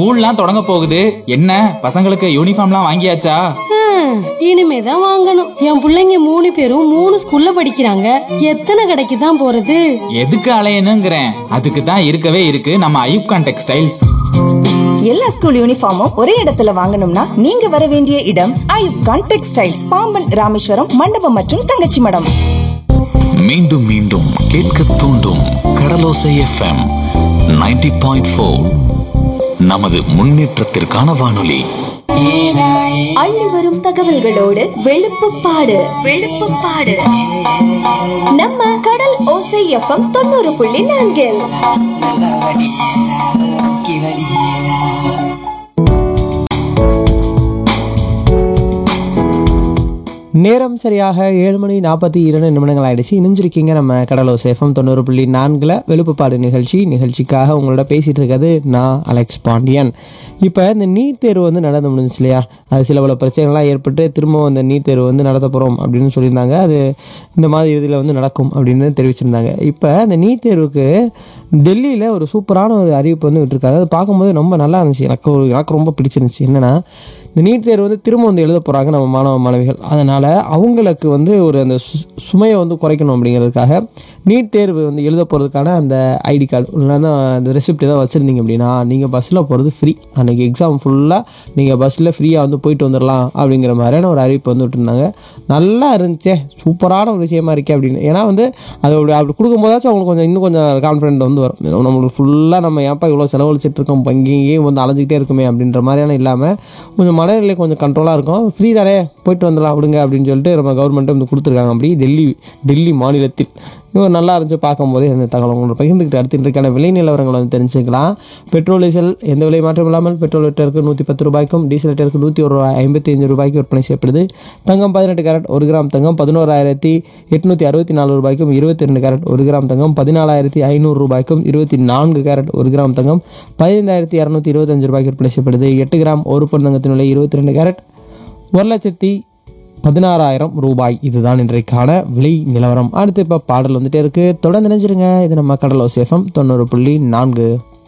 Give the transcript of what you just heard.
ஸ்கூல்லாம் தொடங்க போகுது என்ன பசங்களுக்கு யூனிஃபார்ம்லாம் வாங்கியாச்சா ஹம், இனிமேதான் வாங்கணும் என் புள்ளைங்க மூணு பேரும் மூணு ஸ்கூல்ல படிக்கிறாங்க எத்தனை கடைக்கு தான் போறது எதுக்கு அலையணுங்கிறேன் அதுக்கு தான் இருக்கவே இருக்கு நம்ம ஐயூப்கான் டெக்ஸ்டைல்ஸ் எல்லா ஸ்கூல் யூனிஃபார்மும் ஒரே இடத்துல வாங்கணும்னா நீங்க வர வேண்டிய இடம் ஐயுப்கான் டெக்ஸ்டைல்ஸ் பாம்பன் ராமேஸ்வரம் மண்டபம் மற்றும் தங்கச்சி மடம் மீண்டும் மீண்டும் கேட்க தூண்டும் கடலோசை எஃப்எம் 90.4 பாயிண்ட் நமது முன்னேற்றத்திற்கான வானொலி அள்ளி வரும் தகவல்களோடு வெளுப்புப்பாடு வெளுப்புப்பாடு நம்ம கடல் ஓசை எஃப்எம் தொண்ணூறு புள்ளி நான்கில் நேரம் சரியாக ஏழு மணி நாற்பத்தி இரண்டு நிமிடங்கள் ஆயிடுச்சு இணைஞ்சிருக்கீங்க நம்ம கடலோ சேஃபம் தொண்ணூறு புள்ளி நான்கில் வெளுப்புப்பாடு நிகழ்ச்சி நிகழ்ச்சிக்காக உங்களோட பேசிகிட்டு இருக்கிறது நான் அலெக்ஸ் பாண்டியன் இப்போ இந்த நீட் தேர்வு வந்து நடந்து முடிஞ்சுச்சு இல்லையா அது சில பல பிரச்சனைகள்லாம் ஏற்பட்டு திரும்பவும் அந்த நீட் தேர்வு வந்து நடத்த போகிறோம் அப்படின்னு சொல்லியிருந்தாங்க அது இந்த மாதிரி இறுதியில் வந்து நடக்கும் அப்படின்னு தெரிவிச்சிருந்தாங்க இப்போ இந்த நீட் தேர்வுக்கு டெல்லியில் ஒரு சூப்பரான ஒரு அறிவிப்பு வந்து விட்டுருக்காங்க அது பார்க்கும்போது ரொம்ப நல்லா இருந்துச்சு எனக்கு ஒரு எனக்கு ரொம்ப பிடிச்சிருந்துச்சு என்னென்னா இந்த நீட் தேர்வு வந்து திரும்ப வந்து எழுத போகிறாங்க நம்ம மாணவ மாணவிகள் அதனால் அவங்களுக்கு வந்து ஒரு அந்த சு- சுமையை வந்து குறைக்கணும் அப்படிங்கிறதுக்காக நீட் தேர்வு வந்து எழுத போகிறதுக்கான அந்த ஐடி கார்டு இல்லைன்னா அந்த ரெசிப்ட் ஏதாவது வச்சுருந்தீங்க அப்படின்னா நீங்கள் பஸ்ஸில் போகிறது ஃப்ரீ அன்றைக்கி எக்ஸாம் ஃபுல்லாக நீங்கள் பஸ்ஸில் ஃப்ரீயாக வந்து போயிட்டு வந்துடலாம் அப்படிங்கிற மாதிரியான ஒரு அறிவிப்பு வந்து விட்டுருந்தாங்க நல்லா இருந்துச்சே சூப்பரான ஒரு விஷயமா இருக்கே அப்படின்னு ஏன்னா வந்து அது அப்படி அப்படி கொடுக்கும்போதாச்சும் அவங்களுக்கு கொஞ்சம் இன்னும் கொஞ்சம் கான்ஃபிடென்ட் வந்து வரும் நம்மளுக்கு ஃபுல்லாக நம்ம ஏன்ப்பா இவ்வளோ செலவழிச்சிட்டு இருக்கோம் இப்போ இங்கேயும் வந்து அலைஞ்சிக்கிட்டே இருக்குமே அப்படின்ற மாதிரியான இல்லாமல் கொஞ்சம் மனநிலை கொஞ்சம் கண்ட்ரோலாக இருக்கும் ஃப்ரீ தானே போயிட்டு வந்துடலாம் விடுங்க அப்படின்னு சொல்லிட்டு நம்ம கவர்மெண்ட்டும் வந்து கொடுத்துருக்காங்க அப்படி டெல்லி டெல்லி மாநிலத்தில் இது நல்லா இருந்துச்சு பார்க்கும்போது இந்த தகவல் உங்களோட பகிர்ந்துக்கிட்டு அடுத்து இன்றைக்கான விலை நிலவரங்களை வந்து தெரிஞ்சுக்கலாம் பெட்ரோல் டீசல் எந்த விலை மாற்றம் இல்லாமல் பெட்ரோல் லிட்டருக்கு நூற்றி பத்து ரூபாய்க்கும் டீசல் லிட்டருக்கு நூற்றி ஒரு ரூபாய் ஐம்பத்தி அஞ்சு ரூபாய்க்கு விற்பனை செய்யப்படுது தங்கம் பதினெட்டு கேரட் ஒரு கிராம் தங்கம் பதினோராயிரத்தி எட்நூற்றி அறுபத்தி நாலு ரூபாய்க்கும் இருபத்தி ரெண்டு கேரட் ஒரு கிராம் தங்கம் பதினாலாயிரத்தி ஐநூறு ரூபாய்க்கும் இருபத்தி நான்கு கேரட் ஒரு கிராம் தங்கம் பதினைந்தாயிரத்தி இரநூத்தி இருபத்தஞ்சு ரூபாய்க்கு விற்பனை செய்யப்படுது எட்டு கிராம் ஒரு பன் தங்கத்தின் விலை இருபத்தி ரெண்டு கேரட் ஒரு லட்சத்தி பதினாறாயிரம் ரூபாய் இதுதான் இன்றைக்கான விலை நிலவரம் அடுத்து இப்போ பாடல் வந்துட்டே இருக்கு தொடர்ந்து நினைச்சிருங்க இது நம்ம கடலோ சேஃபம் தொண்ணூறு புள்ளி நான்கு